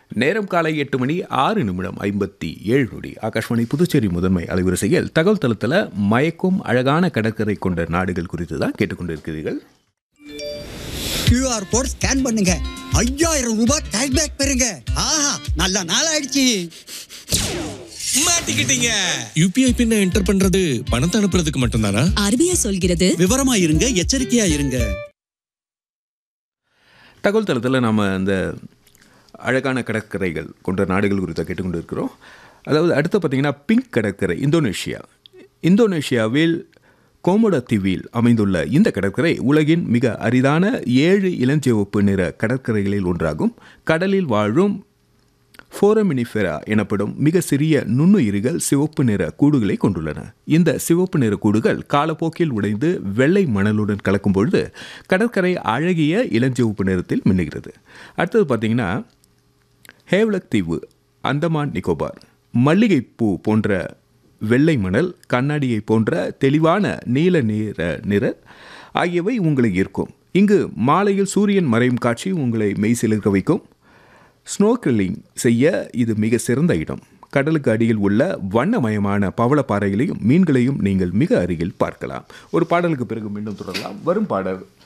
நேரம் காலை எட்டு மணி ஆறு நிமிடம் ஐம்பத்தி ஏழு நொடி ஆகாஷ்வாணி புதுச்சேரி முதன்மை அலைவரிசையில் தகவல் தளத்தில் மயக்கும் அழகான கடற்கரை கொண்ட நாடுகள் குறித்து தான் கேட்டுக்கொண்டிருக்கிறீர்கள் QR கோட் ஸ்கேன் பண்ணுங்க ஐயாயிரம் ரூபாய் கேஷ்பேக் பெறுங்க ஆஹா நல்ல நாள் ஆயிடுச்சு மாட்டிக்கிட்டீங்க யூபிஐ பின்ன என்டர் பண்றது பணத்தை அனுப்புறதுக்கு மட்டும்தானா ஆர்பிஐ சொல்கிறது விவரமா இருங்க எச்சரிக்கையா இருங்க தகவல் தளத்தில் நாம் அந்த அழகான கடற்கரைகள் கொண்ட நாடுகள் குறித்து கேட்டுக்கொண்டு இருக்கிறோம் அதாவது அடுத்து பார்த்தீங்கன்னா பிங்க் கடற்கரை இந்தோனேஷியா இந்தோனேஷியாவில் கோமோடோ தீவில் அமைந்துள்ள இந்த கடற்கரை உலகின் மிக அரிதான ஏழு இளஞ்சிவப்பு நிற கடற்கரைகளில் ஒன்றாகும் கடலில் வாழும் ஃபோரமினிஃபெரா எனப்படும் மிக சிறிய நுண்ணுயிரிகள் சிவப்பு நிற கூடுகளை கொண்டுள்ளன இந்த சிவப்பு நிற கூடுகள் காலப்போக்கில் உடைந்து வெள்ளை மணலுடன் கலக்கும் பொழுது கடற்கரை அழகிய இளஞ்சிவப்பு நிறத்தில் மின்னுகிறது அடுத்தது பார்த்தீங்கன்னா ஹேவ்லக் தீவு அந்தமான் நிக்கோபார் மல்லிகைப்பூ போன்ற வெள்ளை மணல் கண்ணாடியை போன்ற தெளிவான நீல நிற நிற ஆகியவை உங்களை ஈர்க்கும் இங்கு மாலையில் சூரியன் மறையும் காட்சி உங்களை மெய் சிலிர்க்க வைக்கும் ஸ்னோக்கிளிங் செய்ய இது மிக சிறந்த இடம் கடலுக்கு அடியில் உள்ள வண்ணமயமான பவளப்பாறைகளையும் மீன்களையும் நீங்கள் மிக அருகில் பார்க்கலாம் ஒரு பாடலுக்கு பிறகு மீண்டும் தொடரலாம் வரும் பாடல்